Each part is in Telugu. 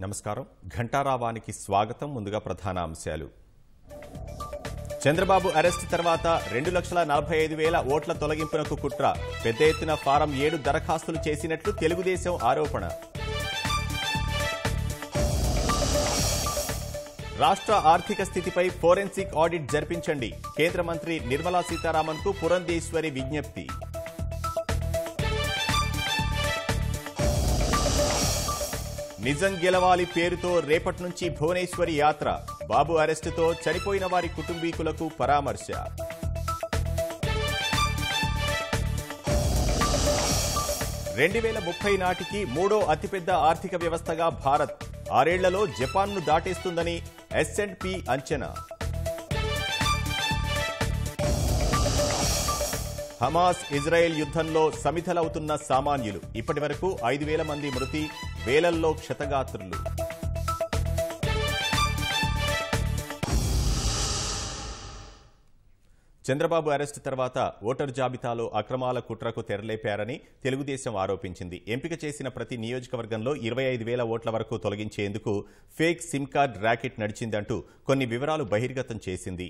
నమస్కారం ఘంటారావానికి స్వాగతం ముందుగా ప్రధాన అంశాలు చంద్రబాబు అరెస్ట్ తర్వాత రెండు లక్షల నలభై ఐదు వేల ఓట్ల తొలగింపునకు కుట్ర పెద్ద ఎత్తున ఫారం ఏడు దరఖాస్తులు చేసినట్లు తెలుగుదేశం ఆరోపణ రాష్ట్ర ఆర్థిక స్థితిపై ఫోరెన్సిక్ ఆడిట్ జరిపించండి కేంద్ర మంత్రి నిర్మలా సీతారామన్కు పురంధేశ్వరి విజ్ఞప్తి నిజం గెలవాలి పేరుతో రేపటి నుంచి భువనేశ్వరి యాత్ర బాబు అరెస్టుతో చనిపోయిన వారి కుటుంబీకులకు పరామర్శ రెండు వేల ముప్పై నాటికి మూడో అతిపెద్ద ఆర్థిక వ్యవస్థగా భారత్ ఆరేళ్లలో జపాన్ను దాటేస్తుందని ఎస్ అండ్ పి అంచనా హమాస్ ఇజ్రాయెల్ యుద్ధంలో సమిధలవుతున్న సామాన్యులు ఇప్పటి వరకు ఐదు వేల మంది మృతి వేలల్లో క్షతగాత్రులు చంద్రబాబు అరెస్టు తర్వాత ఓటరు జాబితాలో అక్రమాల కుట్రకు తెరలేపారని తెలుగుదేశం ఆరోపించింది ఎంపిక చేసిన ప్రతి నియోజకవర్గంలో ఇరవై ఐదు వేల ఓట్ల వరకు తొలగించేందుకు ఫేక్ సిమ్ కార్డ్ ర్యాకెట్ నడిచిందంటూ కొన్ని వివరాలు బహిర్గతం చేసింది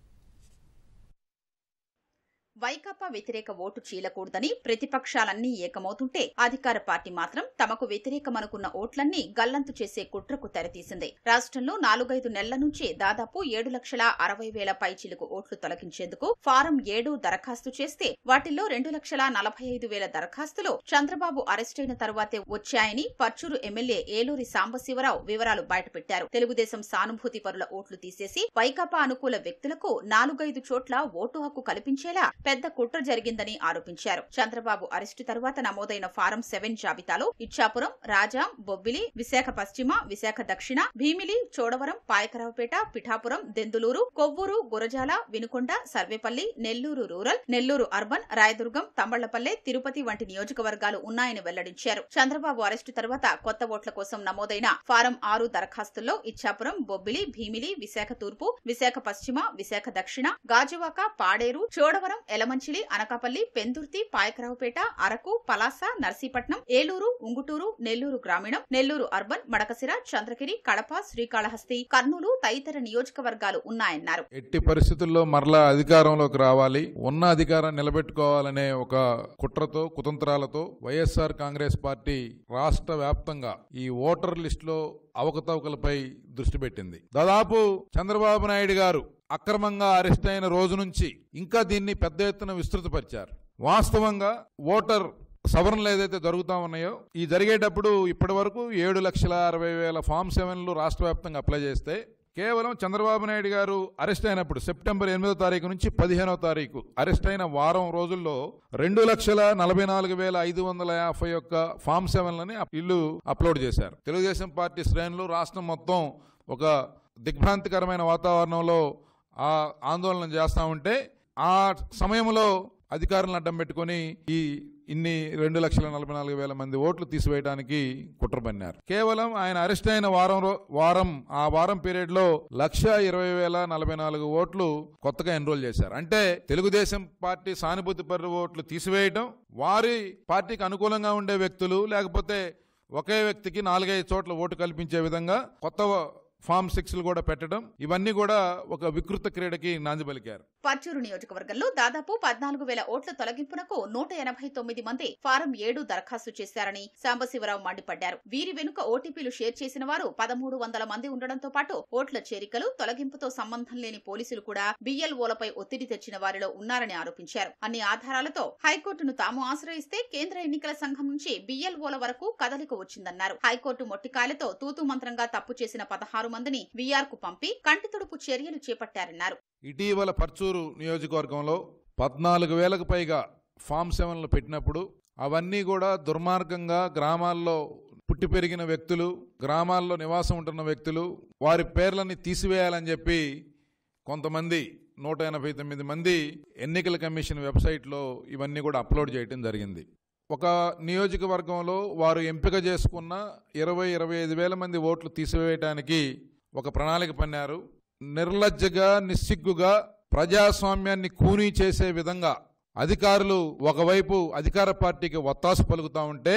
వైకాపా వ్యతిరేక ఓటు చీలకూడదని ప్రతిపక్షాలన్నీ ఏకమవుతుంటే అధికార పార్టీ మాత్రం తమకు వ్యతిరేకమనుకున్న ఓట్లన్నీ గల్లంతు చేసే కుట్రకు తెరతీసింది రాష్ట్రంలో నాలుగైదు నెలల నుంచి దాదాపు ఏడు లక్షల అరవై వేల పైచీలకు ఓట్లు తొలగించేందుకు ఫారం ఏడు దరఖాస్తు చేస్తే వాటిల్లో రెండు లక్షల నలభై ఐదు వేల దరఖాస్తులు చంద్రబాబు అరెస్టైన తరువాతే వచ్చాయని పర్చూరు ఎమ్మెల్యే ఏలూరి సాంబశివరావు వివరాలు బయటపెట్టారు తెలుగుదేశం సానుభూతి పరుల ఓట్లు తీసేసి వైకాపా అనుకూల వ్యక్తులకు నాలుగైదు చోట్ల ఓటు హక్కు కల్పించేలా పెద్ద కుట్ర జరిగిందని ఆరోపించారు చంద్రబాబు అరెస్టు తర్వాత నమోదైన ఫారం సెవెన్ జాబితాలో ఇచ్చాపురం రాజాం బొబ్బిలి విశాఖ పశ్చిమ విశాఖ దక్షిణ భీమిలి చోడవరం పాయకరావుపేట పిఠాపురం దెందులూరు కొవ్వూరు గురజాల వినుకొండ సర్వేపల్లి నెల్లూరు రూరల్ నెల్లూరు అర్బన్ రాయదుర్గం తంబళ్లపల్లె తిరుపతి వంటి నియోజకవర్గాలు ఉన్నాయని వెల్లడించారు చంద్రబాబు అరెస్టు తర్వాత కొత్త ఓట్ల కోసం నమోదైన ఫారం ఆరు దరఖాస్తుల్లో ఇచ్చాపురం బొబ్బిలి భీమిలి విశాఖ తూర్పు విశాఖ పశ్చిమ విశాఖ దక్షిణ గాజువాక పాడేరు చోడవరం ఎలమంచిలి అనకాపల్లి పెందుర్తి పాయకరావుపేట అరకు పలాస నర్సీపట్నం ఏలూరు ఉంగుటూరు నెల్లూరు గ్రామీణం నెల్లూరు అర్బన్ మడకసిర చంద్రగిరి కడప శ్రీకాళహస్తి కర్నూలు తదితర నియోజకవర్గాలు ఉన్నాయన్నారు ఎట్టి పరిస్థితుల్లో మరలా అధికారంలోకి రావాలి ఉన్న అధికారం నిలబెట్టుకోవాలనే ఒక కుట్రతో కుతంత్రాలతో వైఎస్ఆర్ కాంగ్రెస్ పార్టీ రాష్ట్ర వ్యాప్తంగా ఈ ఓటర్ లిస్టులో అవకతవకలపై దృష్టి పెట్టింది దాదాపు చంద్రబాబు నాయుడు గారు అక్రమంగా అరెస్ట్ అయిన రోజు నుంచి ఇంకా దీన్ని పెద్ద ఎత్తున విస్తృతపరిచారు వాస్తవంగా ఓటర్ సవరణలు ఏదైతే జరుగుతా ఉన్నాయో ఈ జరిగేటప్పుడు ఇప్పటి వరకు ఏడు లక్షల అరవై వేల ఫామ్ సెవెన్లు రాష్ట్ర వ్యాప్తంగా అప్లై చేస్తే కేవలం చంద్రబాబు నాయుడు గారు అరెస్ట్ అయినప్పుడు సెప్టెంబర్ ఎనిమిదో తారీఖు నుంచి పదిహేనో తారీఖు అరెస్ట్ అయిన వారం రోజుల్లో రెండు లక్షల నలభై నాలుగు వేల ఐదు వందల యాభై ఒక్క ఫామ్ సెవెన్లని ఇల్లు అప్లోడ్ చేశారు తెలుగుదేశం పార్టీ శ్రేణులు రాష్ట్రం మొత్తం ఒక దిగ్భ్రాంతికరమైన వాతావరణంలో ఆ ఆందోళన చేస్తా ఉంటే ఆ సమయంలో అధికారులను అడ్డం పెట్టుకొని ఈ ఇన్ని రెండు లక్షల నలభై నాలుగు వేల మంది ఓట్లు తీసివేయడానికి కుట్ర పన్నారు కేవలం ఆయన అరెస్ట్ అయిన వారం రో- వారం ఆ వారం పీరియడ్ లో లక్ష ఇరవై వేల నలభై నాలుగు ఓట్లు కొత్తగా ఎన్రోల్ చేశారు అంటే తెలుగుదేశం పార్టీ సానుభూతి పరు ఓట్లు తీసివేయడం వారి పార్టీకి అనుకూలంగా ఉండే వ్యక్తులు లేకపోతే ఒకే వ్యక్తికి నాలుగైదు చోట్ల ఓటు కల్పించే విధంగా కొత్త ఫామ్ సిక్స్లు కూడా పెట్టడం ఇవన్నీ కూడా ఒక వికృత క్రీడకి నాంది పలికారు పర్చూరు నియోజకవర్గంలో దాదాపు పద్నాలుగు వేల ఓట్ల తొలగింపునకు నూట ఎనభై తొమ్మిది మంది ఫారం ఏడు దరఖాస్తు చేశారని సాంబశివరావు మండిపడ్డారు వీరి వెనుక ఓటీపీలు షేర్ చేసిన వారు పదమూడు వందల మంది ఉండడంతో పాటు ఓట్ల చేరికలు తొలగింపుతో సంబంధం లేని పోలీసులు కూడా బిఎల్ఓలపై ఒత్తిడి తెచ్చిన వారిలో ఉన్నారని ఆరోపించారు అన్ని ఆధారాలతో హైకోర్టును తాము ఆశ్రయిస్తే కేంద్ర ఎన్నికల సంఘం నుంచి బిఎల్ఓల వరకు కదలిక వచ్చిందన్నారు హైకోర్టు మొట్టికాయలతో తూతు మంత్రంగా తప్పు చేసిన పదహారు మందిని వీఆర్ కు పంపి కంటి తుడుపు చర్యలు చేపట్టారన్నారు ఇటీవల పర్చూరు నియోజకవర్గంలో పద్నాలుగు వేలకు పైగా ఫామ్ సెవెన్లు పెట్టినప్పుడు అవన్నీ కూడా దుర్మార్గంగా గ్రామాల్లో పుట్టి పెరిగిన వ్యక్తులు గ్రామాల్లో నివాసం ఉంటున్న వ్యక్తులు వారి పేర్లని తీసివేయాలని చెప్పి కొంతమంది నూట ఎనభై తొమ్మిది మంది ఎన్నికల కమిషన్ వెబ్సైట్లో ఇవన్నీ కూడా అప్లోడ్ చేయడం జరిగింది ఒక నియోజకవర్గంలో వారు ఎంపిక చేసుకున్న ఇరవై ఇరవై ఐదు వేల మంది ఓట్లు తీసివేయటానికి ఒక ప్రణాళిక పన్నారు నిర్లజ్జగా నిస్సిగ్గుగా ప్రజాస్వామ్యాన్ని కూనీ చేసే విధంగా అధికారులు ఒకవైపు అధికార పార్టీకి ఒత్తాసు పలుకుతా ఉంటే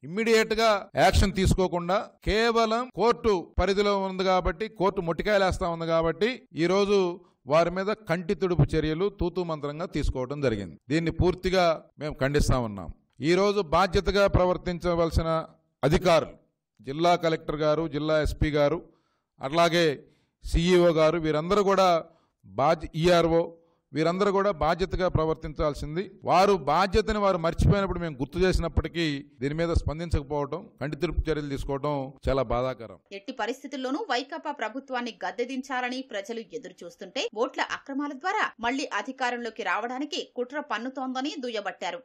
ఇమ్మీడియట్ గా యాక్షన్ తీసుకోకుండా కేవలం కోర్టు పరిధిలో ఉంది కాబట్టి కోర్టు మొట్టికాయలేస్తా ఉంది కాబట్టి ఈ రోజు వారి మీద కంటి తుడుపు చర్యలు తూతూ మంత్రంగా తీసుకోవడం జరిగింది దీన్ని పూర్తిగా మేము ఖండిస్తా ఉన్నాం ఈ రోజు బాధ్యతగా ప్రవర్తించవలసిన అధికారులు జిల్లా కలెక్టర్ గారు జిల్లా ఎస్పీ గారు అట్లాగే సిఇఓ గారు వీరందరూ కూడా బాధ్య ఈఆర్ఓ వీరందరూ కూడా బాధ్యతగా ప్రవర్తించాల్సింది వారు బాధ్యతని వారు మర్చిపోయినప్పుడు మేము గుర్తు చేసినప్పటికీ దీని మీద స్పందించకపోవడం కంటి తుడుపు చర్యలు తీసుకోవడం చాలా బాధాకరం ఎట్టి పరిస్థితుల్లోనూ వైకాపా ప్రభుత్వాన్ని గద్దెదించాలని ప్రజలు ఎదురు చూస్తుంటే ఓట్ల అక్రమాల ద్వారా మళ్లీ అధికారంలోకి రావడానికి కుట్ర పన్నుతోందని దుయ్యబట్టారు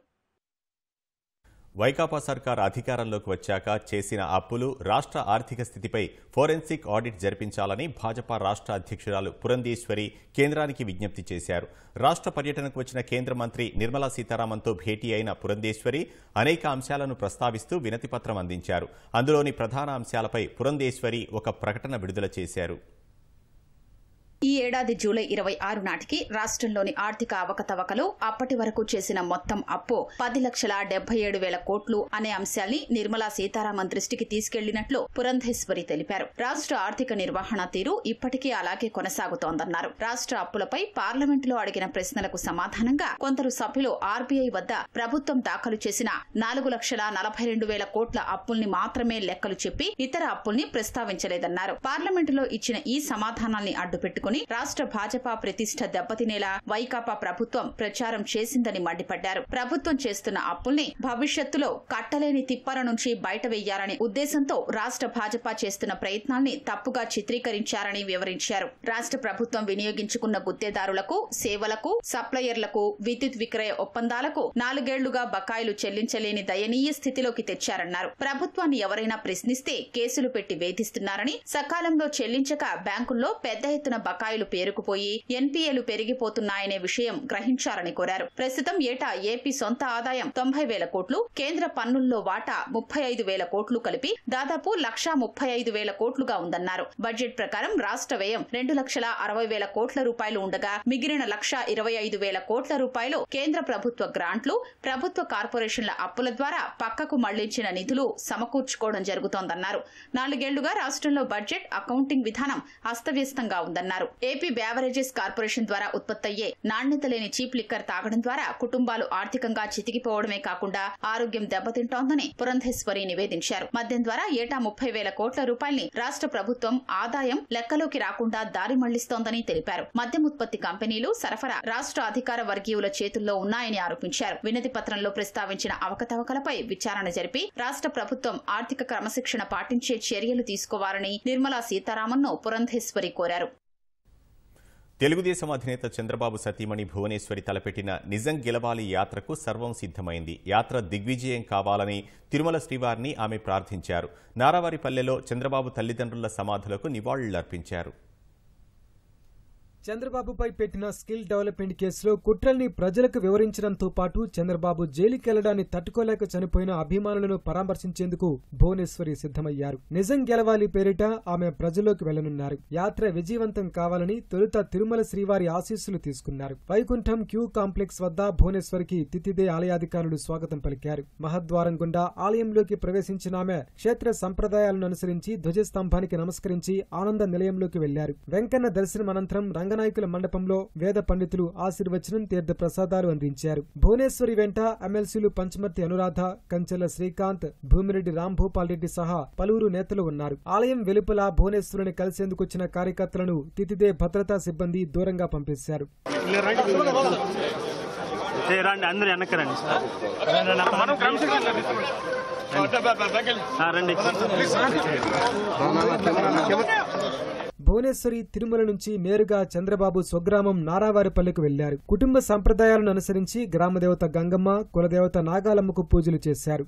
వైకాపా సర్కార్ అధికారంలోకి వచ్చాక చేసిన అప్పులు రాష్ట్ర ఆర్థిక స్థితిపై ఫోరెన్సిక్ ఆడిట్ జరిపించాలని భాజపా రాష్ట్ర అధ్యక్షురాలు పురంధేశ్వరి కేంద్రానికి విజ్ఞప్తి చేశారు రాష్ట్ర పర్యటనకు వచ్చిన కేంద్ర మంత్రి నిర్మలా సీతారామన్తో భేటీ అయిన పురంధేశ్వరి అనేక అంశాలను ప్రస్తావిస్తూ వినతిపత్రం అందించారు అందులోని ప్రధాన అంశాలపై పురంధేశ్వరి ఒక ప్రకటన విడుదల చేశారు ఈ ఏడాది జూలై ఇరవై ఆరు నాటికి రాష్ట్రంలోని ఆర్థిక అవకతవకలు అప్పటి వరకు చేసిన మొత్తం అప్పు పది లక్షల డెబ్బై ఏడు వేల కోట్లు అనే అంశాల్ని నిర్మలా సీతారామన్ దృష్టికి తీసుకెళ్లినట్లు పురంధేశ్వరి తెలిపారు రాష్ట్ర ఆర్థిక నిర్వహణ తీరు ఇప్పటికీ అలాగే కొనసాగుతోందన్నారు రాష్ట్ర అప్పులపై పార్లమెంటులో అడిగిన ప్రశ్నలకు సమాధానంగా కొందరు సభ్యులు ఆర్బీఐ వద్ద ప్రభుత్వం దాఖలు చేసిన నాలుగు లక్షల నలభై రెండు వేల కోట్ల అప్పుల్ని మాత్రమే లెక్కలు చెప్పి ఇతర అప్పుల్ని ప్రస్తావించలేదన్నారు పార్లమెంటులో ఇచ్చిన ఈ సమాధానాల్ని అడ్డుపెట్టుకుని రాష్ట్ర భాజపా ప్రతిష్ట దెబ్బతినేలా వైకాపా ప్రభుత్వం ప్రచారం చేసిందని మండిపడ్డారు ప్రభుత్వం చేస్తున్న అప్పుల్ని భవిష్యత్తులో కట్టలేని తిప్పల నుంచి బయట వెయ్యాలనే ఉద్దేశంతో రాష్ట్ర భాజపా చేస్తున్న ప్రయత్నాల్ని తప్పుగా చిత్రీకరించారని వివరించారు రాష్ట్ర ప్రభుత్వం వినియోగించుకున్న గుత్తేదారులకు సేవలకు సప్లయర్లకు విద్యుత్ విక్రయ ఒప్పందాలకు నాలుగేళ్లుగా బకాయిలు చెల్లించలేని దయనీయ స్థితిలోకి తెచ్చారన్నారు ప్రభుత్వాన్ని ఎవరైనా ప్రశ్నిస్తే కేసులు పెట్టి వేధిస్తున్నారని సకాలంలో చెల్లించక బ్యాంకుల్లో పెద్ద ఎత్తున బకాయిలు పేరుకుపోయి ఎన్పీఏలు పెరిగిపోతున్నాయనే విషయం గ్రహించాలని కోరారు ప్రస్తుతం ఏటా ఏపీ సొంత ఆదాయం తొంభై వేల కోట్లు కేంద్ర పన్నుల్లో వాటా ముప్పై ఐదు వేల కోట్లు కలిపి దాదాపు లక్షా ముప్పై ఐదు వేల కోట్లుగా ఉందన్నారు బడ్జెట్ ప్రకారం రాష్ట్ర వ్యయం రెండు లక్షల అరవై వేల కోట్ల రూపాయలు ఉండగా మిగిలిన లక్ష ఇరవై ఐదు వేల కోట్ల రూపాయలు కేంద్ర ప్రభుత్వ గ్రాంట్లు ప్రభుత్వ కార్పొరేషన్ల అప్పుల ద్వారా పక్కకు మళ్లించిన నిధులు సమకూర్చుకోవడం జరుగుతోందన్నారు నాలుగేళ్లుగా రాష్ట్రంలో బడ్జెట్ అకౌంటింగ్ విధానం అస్తవ్యస్తంగా ఉందన్నారు ఏపీ బ్యావరేజెస్ కార్పొరేషన్ ద్వారా ఉత్పత్తయ్యే నాణ్యత లేని చీప్ లిక్కర్ తాగడం ద్వారా కుటుంబాలు ఆర్థికంగా చితికిపోవడమే కాకుండా ఆరోగ్యం దెబ్బతింటోందని పురంధేశ్వరి నివేదించారు మద్యం ద్వారా ఏటా ముప్పై వేల కోట్ల రూపాయల్ని రాష్ట్ర ప్రభుత్వం ఆదాయం లెక్కలోకి రాకుండా దారి మళ్లిస్తోందని తెలిపారు మద్యం ఉత్పత్తి కంపెనీలు సరఫరా రాష్ట్ర అధికార వర్గీయుల చేతుల్లో ఉన్నాయని ఆరోపించారు వినతి పత్రంలో ప్రస్తావించిన అవకతవకలపై విచారణ జరిపి రాష్ట్ర ప్రభుత్వం ఆర్థిక క్రమశిక్షణ పాటించే చర్యలు తీసుకోవాలని నిర్మలా సీతారామన్ను పురంధేశ్వరి కోరారు తెలుగుదేశం అధినేత చంద్రబాబు సతీమణి భువనేశ్వరి తలపెట్టిన నిజం గెలవాలి యాత్రకు సర్వం సిద్ధమైంది యాత్ర దిగ్విజయం కావాలని తిరుమల శ్రీవారిని ఆమె ప్రార్థించారు నారావారిపల్లెలో చంద్రబాబు తల్లిదండ్రుల సమాధులకు నివాళులర్పించారు చంద్రబాబుపై పెట్టిన స్కిల్ డెవలప్మెంట్ కేసులో కుట్రల్ని ప్రజలకు వివరించడంతో పాటు చంద్రబాబు జైలుకెళ్లడాన్ని తట్టుకోలేక చనిపోయిన అభిమానులను పరామర్శించేందుకు భువనేశ్వరి సిద్ధమయ్యారు నిజం గెలవాలి పేరిట ఆమె ప్రజల్లోకి వెళ్లనున్నారు యాత్ర విజయవంతం కావాలని తొలుత తిరుమల శ్రీవారి ఆశీస్సులు తీసుకున్నారు వైకుంఠం క్యూ కాంప్లెక్స్ వద్ద భువనేశ్వరికి తితిదే ఆలయాధికారులు స్వాగతం పలికారు మహద్వారం గుండా ఆలయంలోకి ప్రవేశించిన ఆమె క్షేత్ర సంప్రదాయాలను అనుసరించి ధ్వజస్తంభానికి నమస్కరించి ఆనంద నిలయంలోకి వెళ్లారు వెంకన్న దర్శనం అనంతరం రంగనాయకుల మండపంలో వేద పండితులు ఆశీర్వచనం తీర్థ ప్రసాదాలు అందించారు భువనేశ్వరి వెంట ఎమ్మెల్సీలు పంచమర్తి అనురాధ కంచెల శ్రీకాంత్ భూమిరెడ్డి రాంభూపాల్ రెడ్డి సహా పలువురు నేతలు ఉన్నారు ఆలయం వెలుపల భువనేశ్వరుని కలిసేందుకు వచ్చిన కార్యకర్తలను తితిదే భద్రతా సిబ్బంది దూరంగా పంపేశారు ఏ రండి అందరూ వెనక్కి రండి ఆ, రండి భువనేశ్వరి తిరుమల నుంచి నేరుగా చంద్రబాబు స్వగ్రామం నారావారిపల్లెకు వెళ్లారు కుటుంబ సంప్రదాయాలను అనుసరించి గ్రామదేవత గంగమ్మ కులదేవత నాగాలమ్మకు పూజలు చేశారు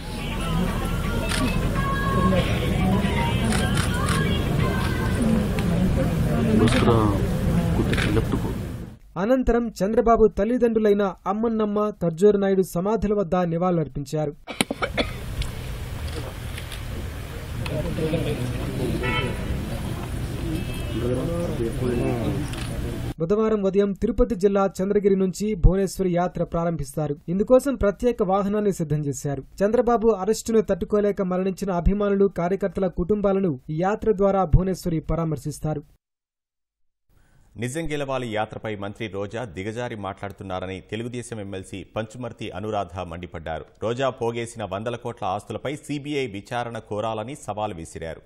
అనంతరం చంద్రబాబు తల్లిదండ్రులైన అమ్మన్నమ్మ ఖర్జూర నాయుడు సమాధుల వద్ద నివాళులర్పించారు బుధవారం ఉదయం తిరుపతి జిల్లా చంద్రగిరి నుంచి భువనేశ్వరి యాత్ర ప్రారంభిస్తారు ఇందుకోసం ప్రత్యేక వాహనాన్ని సిద్ధం చేశారు చంద్రబాబు అరెస్టును తట్టుకోలేక మరణించిన అభిమానులు కార్యకర్తల కుటుంబాలను ఈ యాత్ర ద్వారా భువనేశ్వరి పరామర్శిస్తారు నిజం గెలవాలి యాత్రపై మంత్రి రోజా దిగజారి మాట్లాడుతున్నారని తెలుగుదేశం ఎమ్మెల్సీ పంచుమర్తి అనురాధ మండిపడ్డారు రోజా పోగేసిన వందల కోట్ల ఆస్తులపై సీబీఐ విచారణ కోరాలని సవాల్ విసిరారు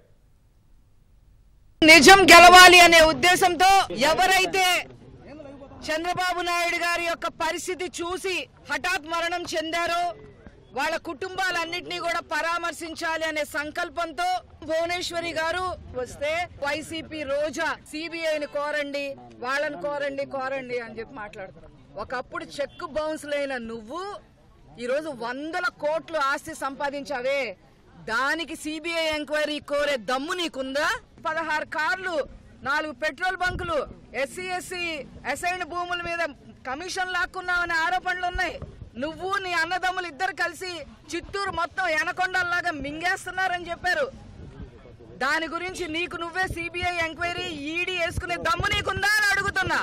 నిజం గెలవాలి అనే ఉద్దేశంతో ఎవరైతే చంద్రబాబు నాయుడు గారి యొక్క పరిస్థితి చూసి హఠాత్ మరణం చెందారో వాళ్ళ కుటుంబాలన్నింటినీ కూడా పరామర్శించాలి అనే సంకల్పంతో భువనేశ్వరి గారు వస్తే వైసీపీ రోజా సిబిఐని కోరండి వాళ్ళని కోరండి కోరండి అని చెప్పి మాట్లాడుతున్నారు ఒకప్పుడు చెక్ బౌన్స్ లైన నువ్వు ఈరోజు వందల కోట్లు ఆస్తి సంపాదించావే దానికి సిబిఐ ఎంక్వైరీ కోరే దమ్ము నీకుందా పదహారు కార్లు నాలుగు పెట్రోల్ బంకులు ఎస్సీ ఎస్సీ అసైన్ భూముల మీద కమిషన్ లాక్కున్నావనే ఆరోపణలు ఉన్నాయి నువ్వు నీ అన్నదమ్ములు ఇద్దరు కలిసి చిత్తూరు మొత్తం ఎనకొండల్లాగా మింగేస్తున్నారని చెప్పారు దాని గురించి నీకు నువ్వే సిబిఐ ఎంక్వైరీ ఈడీ వేసుకునే దమ్ము నీకుందా అని అడుగుతున్నా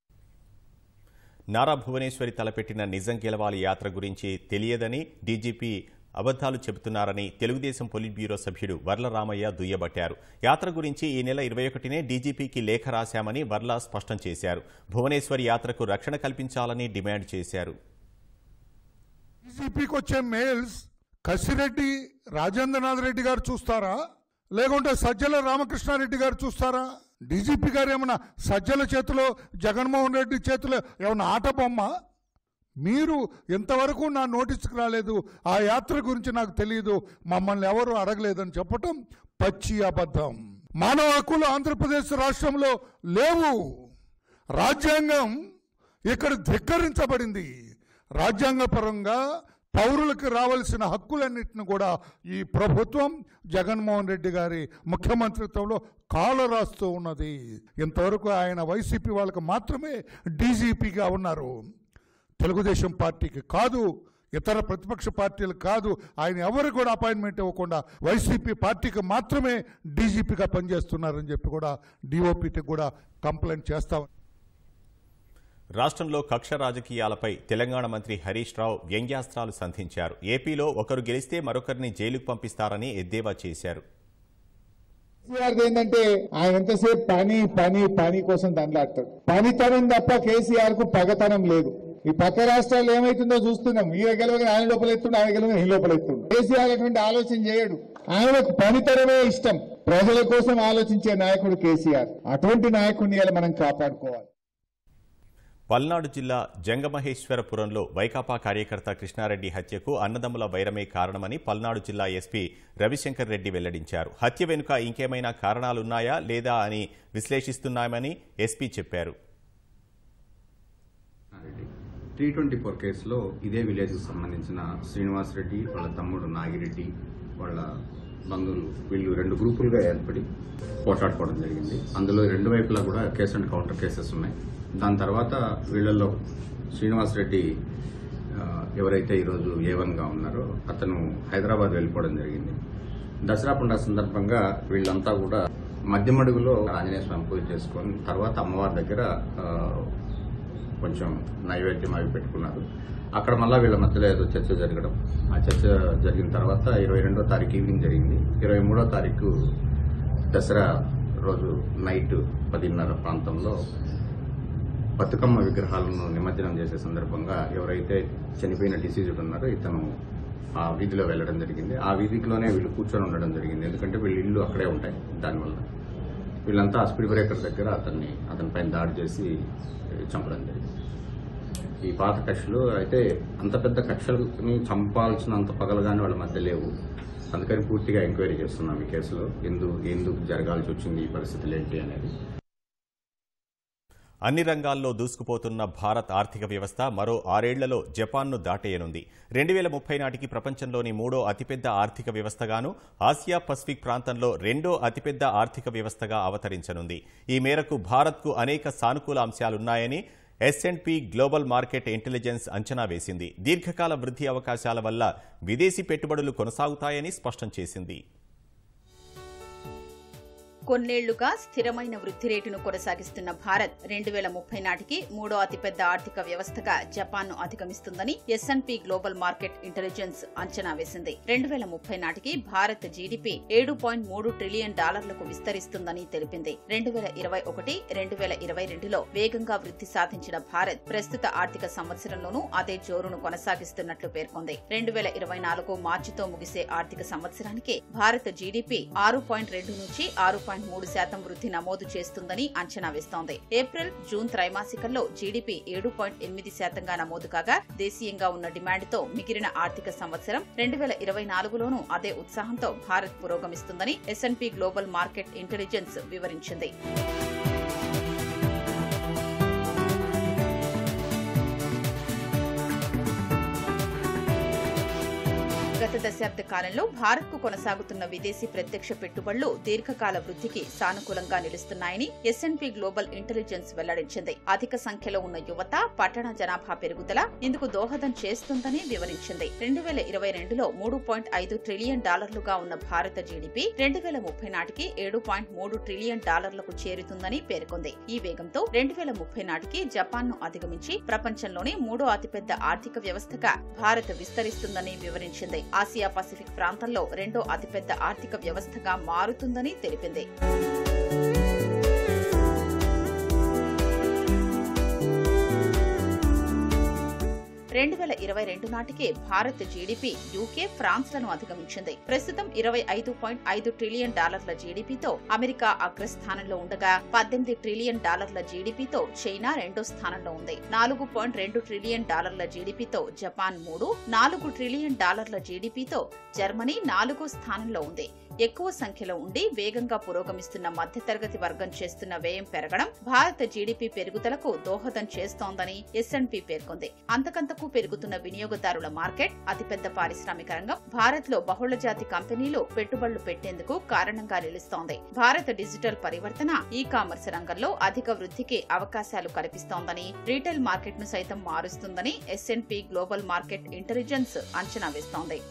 నారా భువనేశ్వరి తలపెట్టిన నిజం గెలవాలి యాత్ర గురించి తెలియదని డీజీపీ అబద్ధాలు చెబుతున్నారని తెలుగుదేశం పొలిట్ బ్యూరో సభ్యుడు వర్ల రామయ్య దుయ్యబట్టారు యాత్ర గురించి ఈ నెల ఇరవై ఒకటినే డీజీపీకి లేఖ రాశామని వర్ల స్పష్టం చేశారు భువనేశ్వరి యాత్రకు రక్షణ కల్పించాలని డిమాండ్ చేశారు డీజీపీకి వచ్చే మెయిల్స్ కసిరెడ్డి రాజేంద్రనాథ్ రెడ్డి గారు చూస్తారా లేకుంటే సజ్జల రామకృష్ణారెడ్డి గారు చూస్తారా డీజీపీ గారు ఏమన్నా సజ్జల చేతిలో జగన్మోహన్ రెడ్డి చేతిలో ఏమన్నా ఆట బొమ్మ మీరు ఇంతవరకు నా నోటీస్కి రాలేదు ఆ యాత్ర గురించి నాకు తెలియదు మమ్మల్ని ఎవరు అడగలేదని చెప్పటం పచ్చి అబద్ధం మానవ హక్కులు ఆంధ్రప్రదేశ్ రాష్ట్రంలో లేవు రాజ్యాంగం ఇక్కడ ధిక్కరించబడింది రాజ్యాంగపరంగా పౌరులకు రావాల్సిన హక్కులన్నింటిని కూడా ఈ ప్రభుత్వం జగన్మోహన్ రెడ్డి గారి ముఖ్యమంత్రిత్వంలో కాలు రాస్తూ ఉన్నది ఇంతవరకు ఆయన వైసీపీ వాళ్ళకు మాత్రమే డీజీపీగా ఉన్నారు తెలుగుదేశం పార్టీకి కాదు ఇతర ప్రతిపక్ష పార్టీలకు కాదు ఆయన ఎవరు కూడా అపాయింట్మెంట్ ఇవ్వకుండా వైసీపీ పార్టీకి మాత్రమే డీజీపీగా పనిచేస్తున్నారని చెప్పి కూడా డిఓపికి కూడా కంప్లైంట్ చేస్తాం రాష్ట్రంలో కక్ష రాజకీయాలపై తెలంగాణ మంత్రి హరీష్ రావు వ్యంగ్యాస్త్రాలు సంధించారు ఏపీలో ఒకరు గెలిస్తే మరొకరిని జైలుకు పంపిస్తారని ఎద్దేవా చేశారు కేసీఆర్ ఏంటంటే ఆయన ఎంతసేపు పని పని పని కోసం దండలాడతాడు పనితనం తప్ప కేసీఆర్ కు పగతనం లేదు ఈ పక్క రాష్ట్రాల్లో ఏమైతుందో చూస్తున్నాం ఈయన గెలవగా ఆయన లోపల ఎత్తుండు ఆయన గెలవగా ఈయన లోపల ఎత్తుండు కేసీఆర్ అటువంటి ఆలోచన చేయడు ఆయనకు పనితనమే ఇష్టం ప్రజల కోసం ఆలోచించే నాయకుడు కేసీఆర్ అటువంటి నాయకుడిని ఇలా మనం కాపాడుకోవాలి పల్నాడు జిల్లా జంగమహేశ్వరపురంలో వైకాపా కార్యకర్త కృష్ణారెడ్డి హత్యకు అన్నదమ్ముల వైరమే కారణమని పల్నాడు జిల్లా ఎస్పీ రవిశంకర్ రెడ్డి వెల్లడించారు హత్య వెనుక ఇంకేమైనా కారణాలున్నాయా లేదా అని విశ్లేషిస్తున్నామని ఎస్పీ చెప్పారు త్రీ ట్వంటీ ఫోర్ కేసులో ఇదే విలేజ్కి సంబంధించిన శ్రీనివాస్ రెడ్డి వాళ్ళ తమ్ముడు నాగిరెడ్డి వాళ్ళ బంధువులు వీళ్ళు రెండు గ్రూపులుగా ఏర్పడి పోటాడుకోవడం జరిగింది అందులో రెండు వైపులా కూడా కేసు అండ్ కౌంటర్ కేసెస్ ఉన్నాయి దాని తర్వాత వీళ్ళల్లో శ్రీనివాస్ రెడ్డి ఆ, ఎవరైతే ఈరోజు ఏవన్గా ఉన్నారో అతను హైదరాబాద్ వెళ్ళిపోవడం జరిగింది దసరా పండుగ సందర్భంగా వీళ్ళంతా కూడా మధ్యమడుగులో ఆంజనేయ స్వామి పూజ చేసుకొని తర్వాత అమ్మవారి దగ్గర ఆ, కొంచెం నైవేద్యం అవి పెట్టుకున్నారు అక్కడ మళ్ళా వీళ్ళ మధ్యలో ఏదో చర్చ జరగడం ఆ చర్చ జరిగిన తర్వాత ఇరవై రెండో తారీఖు ఈవినింగ్ జరిగింది ఇరవై మూడో తారీఖు దసరా రోజు నైట్ పదిన్నర ప్రాంతంలో బతుకమ్మ విగ్రహాలను నిమజ్జనం చేసే సందర్భంగా ఎవరైతే చనిపోయిన డిసీజుడ్ ఉన్నారో ఇతను ఆ వీధిలో వెళ్ళడం జరిగింది ఆ వీధిలోనే వీళ్ళు కూర్చొని ఉండడం జరిగింది ఎందుకంటే వీళ్ళ ఇల్లు అక్కడే ఉంటాయి దానివల్ల వీళ్ళంతా ఆ స్పీడ్ బ్రేకర్ దగ్గర అతన్ని అతని పైన దాడి చేసి చంపడం జరిగింది ఈ పాత కక్షలు అయితే అంత పెద్ద కక్షలని చంపాల్సినంత పగలగానే వాళ్ళ మధ్య లేవు అందుకని పూర్తిగా ఎంక్వైరీ చేస్తున్నాం ఈ కేసులో ఎందుకు ఎందుకు జరగాల్సి వచ్చింది ఈ పరిస్థితులు ఏంటి అనేది అన్ని రంగాల్లో దూసుకుపోతున్న భారత్ ఆర్థిక వ్యవస్థ మరో ఆరేళ్లలో జపాన్ను దాటేయనుంది రెండు వేల ముప్పై నాటికి ప్రపంచంలోని మూడో అతిపెద్ద ఆర్థిక వ్యవస్థగాను ఆసియా పసిఫిక్ ప్రాంతంలో రెండో అతిపెద్ద ఆర్థిక వ్యవస్థగా అవతరించనుంది ఈ మేరకు భారత్కు అనేక సానుకూల అంశాలున్నాయని ఎస్ఎండ్పి గ్లోబల్ మార్కెట్ ఇంటెలిజెన్స్ అంచనా వేసింది దీర్ఘకాల వృద్ధి అవకాశాల వల్ల విదేశీ పెట్టుబడులు కొనసాగుతాయని స్పష్టం చేసింది కొన్నేళ్లుగా స్థిరమైన వృద్ధి రేటును కొనసాగిస్తున్న భారత్ రెండు వేల ముప్పై నాటికి మూడో అతిపెద్ద ఆర్థిక వ్యవస్థగా జపాన్ ను అధిగమిస్తుందని ఎస్ఎన్పి గ్లోబల్ మార్కెట్ ఇంటెలిజెన్స్ అంచనా వేసింది రెండు వేల ముప్పై నాటికి భారత్ జీడీపీ ఏడు పాయింట్ మూడు ట్రిలియన్ డాలర్లకు విస్తరిస్తుందని తెలిపింది రెండు వేల ఇరవై ఒకటి రెండు వేల ఇరవై రెండులో వేగంగా వృద్ధి సాధించిన భారత్ ప్రస్తుత ఆర్థిక సంవత్సరంలోనూ అదే జోరును కొనసాగిస్తున్నట్లు పేర్కొంది రెండు వేల ఇరవై నాలుగు మార్చితో ముగిసే ఆర్థిక సంవత్సరానికి భారత్ జీడీపీ ఆరు పాయింట్ రెండు నుంచి ఆరు పాయింట్ మూడు శాతం వృద్ధి నమోదు చేస్తుందని అంచనా వేస్తోంది ఏప్రిల్ జూన్ త్రైమాసికంలో జీడీపీ ఏడు పాయింట్ ఎనిమిది శాతంగా నమోదు కాగా దేశీయంగా ఉన్న డిమాండ్తో మిగిలిన ఆర్థిక సంవత్సరం రెండు వేల ఇరవై నాలుగులోనూ అదే ఉత్సాహంతో భారత్ పురోగమిస్తుందని ఎస్ఎన్పి గ్లోబల్ మార్కెట్ ఇంటెలిజెన్స్ వివరించింది గత దశాబ్ద కాలంలో భారత్ కు కొనసాగుతున్న విదేశీ ప్రత్యక్ష పెట్టుబడులు దీర్ఘకాల వృద్ధికి సానుకూలంగా నిలుస్తున్నాయని ఎస్ఎన్పి గ్లోబల్ ఇంటెలిజెన్స్ వెల్లడించింది అధిక సంఖ్యలో ఉన్న యువత పట్టణ జనాభా పెరుగుదల ఇందుకు దోహదం చేస్తుందని వివరించింది రెండు వేల ఇరవై రెండులో మూడు పాయింట్ ఐదు ట్రిలియన్ డాలర్లుగా ఉన్న భారత జీడీపీ రెండు వేల ముప్పై నాటికి ఏడు పాయింట్ మూడు ట్రిలియన్ డాలర్లకు చేరుతుందని పేర్కొంది ఈ వేగంతో రెండు వేల ముప్పై నాటికి జపాన్ ను అధిగమించి ప్రపంచంలోనే మూడో అతిపెద్ద ఆర్థిక వ్యవస్థగా భారత్ విస్తరిస్తుందని వివరించింది ఆసియా పసిఫిక్ ప్రాంతంలో రెండో అతిపెద్ద ఆర్థిక వ్యవస్థగా మారుతుందని తెలిపింది రెండు వేల ఇరవై రెండు నాటికి భారత్ జీడీపీ యూకే ఫ్రాన్స్ లను అధిగమించింది ప్రస్తుతం ఇరవై ఐదు పాయింట్ ఐదు ట్రిలియన్ డాలర్ల జీడీపీతో అమెరికా అగ్రస్థానంలో ఉండగా పద్దెనిమిది ట్రిలియన్ డాలర్ల జీడీపీతో చైనా రెండో స్థానంలో ఉంది నాలుగు పాయింట్ రెండు ట్రిలియన్ డాలర్ల జీడీపీతో జపాన్ మూడు నాలుగు ట్రిలియన్ డాలర్ల జీడీపీతో జర్మనీ నాలుగో స్థానంలో ఉంది ఎక్కువ సంఖ్యలో ఉండి వేగంగా పురోగమిస్తున్న మధ్యతరగతి వర్గం చేస్తున్న వ్యయం పెరగడం భారత జీడీపీ పెరుగుదలకు దోహదం చేస్తోందని ఎస్ఎన్పి పేర్కొంది అంతకంతకు పెరుగుతున్న వినియోగదారుల మార్కెట్ అతిపెద్ద పారిశ్రామిక రంగం భారత్ లో బహుళజాతి కంపెనీలు పెట్టుబడులు పెట్టేందుకు కారణంగా నిలుస్తోంది భారత డిజిటల్ పరివర్తన ఈ కామర్స్ రంగంలో అధిక వృద్ధికి అవకాశాలు కల్పిస్తోందని రీటైల్ మార్కెట్ ను సైతం మారుస్తుందని ఎస్ఎన్పి గ్లోబల్ మార్కెట్ ఇంటెలిజెన్స్ అంచనా వేస్తోంది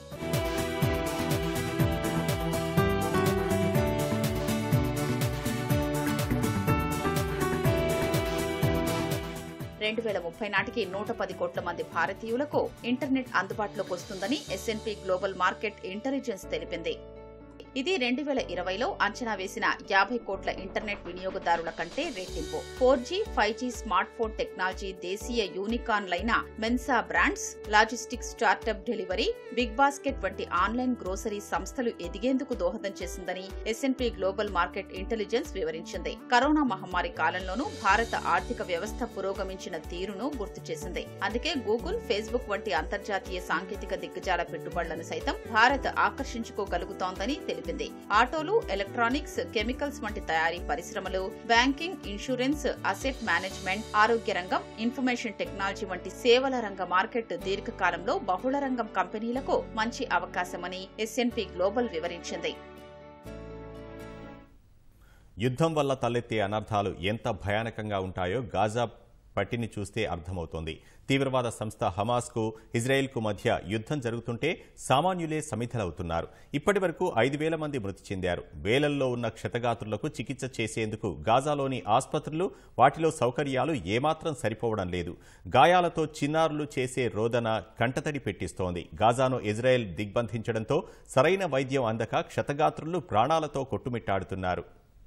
రెండు వేల ముప్పై నాటికి నూట పది కోట్ల మంది భారతీయులకు ఇంటర్నెట్ అందుబాటులోకి వస్తుందని ఎస్ఎన్పి గ్లోబల్ మార్కెట్ ఇంటెలిజెన్స్ తెలిపింది ఇది రెండు వేల ఇరవైలో అంచనా వేసిన యాభై కోట్ల ఇంటర్నెట్ వినియోగదారుల కంటే రెట్టింపు four G five G smart phone technology దేశీయ యూనికాన్లైన Mensa brands logistics startup delivery big basket వంటి ఆన్లైన్ గ్రోసరీ సంస్థలు ఎదిగేందుకు దోహదం చేసిందని ఎస్ఎన్పి గ్లోబల్ మార్కెట్ ఇంటెలిజెన్స్ వివరించింది కరోనా మహమ్మారి కాలంలోనూ భారత ఆర్థిక వ్యవస్థ పురోగమించిన తీరును గుర్తు చేసింది అందుకే గూగుల్ ఫేస్బుక్ వంటి అంతర్జాతీయ సాంకేతిక దిగ్గజాల పెట్టుబడులను సైతం భారత్ ఆకర్షించుకోగలుగుతోందని తెలిపింది ఆటోలు ఎలక్ట్రానిక్స్ కెమికల్స్ వంటి తయారీ పరిశ్రమలు బ్యాంకింగ్ ఇన్సూరెన్స్ అసెట్ మేనేజ్మెంట్ ఆరోగ్య రంగం ఇన్ఫర్మేషన్ టెక్నాలజీ వంటి సేవల రంగ మార్కెట్ దీర్ఘకాలంలో బహుళ రంగం కంపెనీలకు మంచి అవకాశమని ఎస్ఎన్పి గ్లోబల్ వివరించింది యుద్ధం వల్ల తలెత్తే అనర్థాలు ఎంత భయానకంగా ఉంటాయో గాజా పట్టిని చూస్తే అర్థమవుతోంది తీవ్రవాద సంస్థ హమాస్కు ఇజ్రాయెల్కు మధ్య యుద్ధం జరుగుతుంటే సామాన్యులే సమిధలవుతున్నారు ఇప్పటి వరకు ఐదు వేల మంది మృతి చెందారు వేలల్లో ఉన్న క్షతగాత్రులకు చికిత్స చేసేందుకు గాజాలోని ఆసుపత్రులు వాటిలో సౌకర్యాలు ఏమాత్రం సరిపోవడం లేదు గాయాలతో చిన్నారులు చేసే రోదన కంటతడి పెట్టిస్తోంది గాజాను ఇజ్రాయెల్ దిగ్బంధించడంతో సరైన వైద్యం అందక క్షతగాత్రులు ప్రాణాలతో కొట్టుమిట్టాడుతున్నారు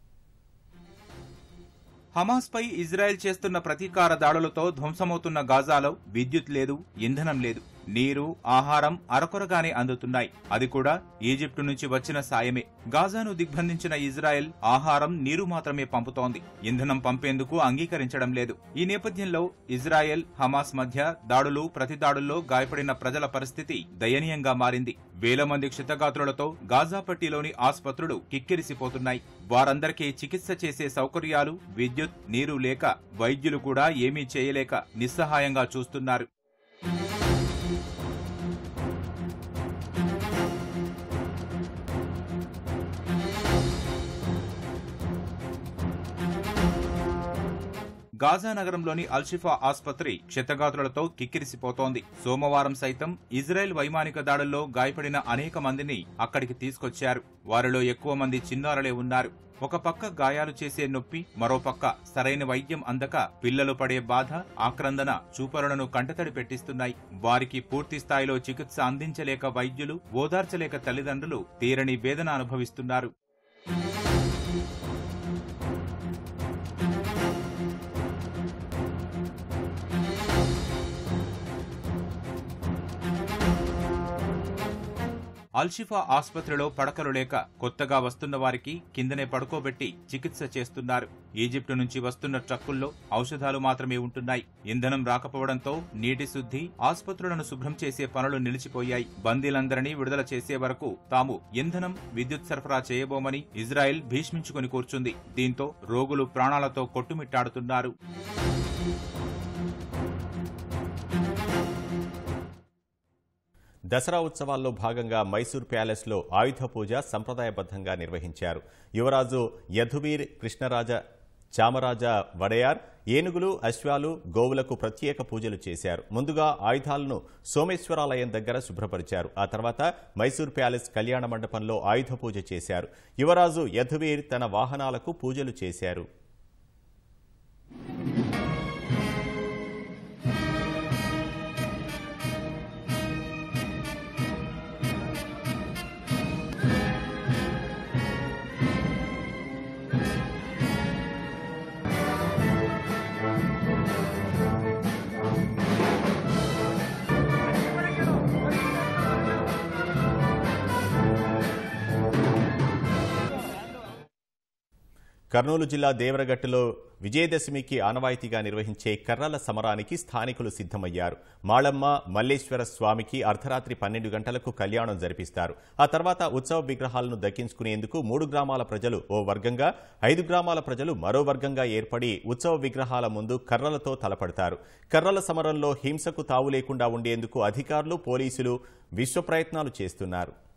హమాస్పై ఇజ్రాయెల్ చేస్తున్న ప్రతీకార దాడులతో ధ్వంసమవుతున్న గాజాలో విద్యుత్ లేదు ఇంధనం లేదు నీరు ఆహారం అరకొరగానే అందుతున్నాయి అది కూడా ఈజిప్టు నుంచి వచ్చిన సాయమే గాజాను దిగ్బంధించిన ఇజ్రాయెల్ ఆహారం నీరు మాత్రమే పంపుతోంది ఇంధనం పంపేందుకు అంగీకరించడం లేదు ఈ నేపథ్యంలో ఇజ్రాయెల్ హమాస్ మధ్య దాడులు ప్రతిదాడుల్లో గాయపడిన ప్రజల పరిస్థితి దయనీయంగా మారింది వేల మంది క్షితగాత్రులతో గాజా పట్టీలోని ఆసుపత్రులు కిక్కిరిసిపోతున్నాయి వారందరికీ చికిత్స చేసే సౌకర్యాలు విద్యుత్ నీరు లేక వైద్యులు కూడా ఏమీ చేయలేక నిస్సహాయంగా చూస్తున్నారు గాజా నగరంలోని అల్షిఫా ఆసుపత్రి క్షతగాత్రులతో కిక్కిరిసిపోతోంది సోమవారం సైతం ఇజ్రాయెల్ వైమానిక దాడుల్లో గాయపడిన అనేక మందిని అక్కడికి తీసుకొచ్చారు వారిలో ఎక్కువ మంది చిన్నారులే ఉన్నారు ఒక పక్క గాయాలు చేసే నొప్పి మరో పక్క సరైన వైద్యం అందక పిల్లలు పడే బాధ ఆక్రందన చూపరులను కంటతడి పెట్టిస్తున్నాయి వారికి పూర్తి స్థాయిలో చికిత్స అందించలేక వైద్యులు ఓదార్చలేక తల్లిదండ్రులు తీరని వేదన అనుభవిస్తున్నారు అల్షిఫా ఆసుపత్రిలో పడకలు లేక కొత్తగా వస్తున్న వారికి కిందనే పడుకోబెట్టి చికిత్స చేస్తున్నారు ఈజిప్టు నుంచి వస్తున్న ట్రక్కుల్లో ఔషధాలు మాత్రమే ఉంటున్నాయి ఇంధనం రాకపోవడంతో నీటి శుద్ధి ఆసుపత్రులను శుభ్రం చేసే పనులు నిలిచిపోయాయి బందీలందరినీ విడుదల చేసే వరకు తాము ఇంధనం విద్యుత్ సరఫరా చేయబోమని ఇజ్రాయెల్ భీష్మించుకుని కూర్చుంది దీంతో రోగులు ప్రాణాలతో కొట్టుమిట్టాడుతున్నారు దసరా ఉత్సవాల్లో భాగంగా మైసూర్ ప్యాలెస్లో ఆయుధ పూజ సంప్రదాయబద్ధంగా నిర్వహించారు యువరాజు యధువీర్ కృష్ణరాజ చామరాజ వడయార్ ఏనుగులు అశ్వాలు గోవులకు ప్రత్యేక పూజలు చేశారు ముందుగా ఆయుధాలను సోమేశ్వరాలయం దగ్గర శుభ్రపరిచారు ఆ తర్వాత మైసూర్ ప్యాలెస్ కళ్యాణ మండపంలో ఆయుధ పూజ చేశారు యువరాజు యధువీర్ తన వాహనాలకు పూజలు చేశారు కర్నూలు జిల్లా దేవరగట్టులో విజయదశమికి ఆనవాయితీగా నిర్వహించే కర్రల సమరానికి స్థానికులు సిద్ధమయ్యారు మాళమ్మ మల్లేశ్వర స్వామికి అర్ధరాత్రి పన్నెండు గంటలకు కళ్యాణం జరిపిస్తారు ఆ తర్వాత ఉత్సవ విగ్రహాలను దక్కించుకునేందుకు మూడు గ్రామాల ప్రజలు ఓ వర్గంగా ఐదు గ్రామాల ప్రజలు మరో వర్గంగా ఏర్పడి ఉత్సవ విగ్రహాల ముందు కర్రలతో తలపడతారు కర్రల సమరంలో హింసకు తావు లేకుండా ఉండేందుకు అధికారులు పోలీసులు విశ్వ ప్రయత్నాలు చేస్తున్నారు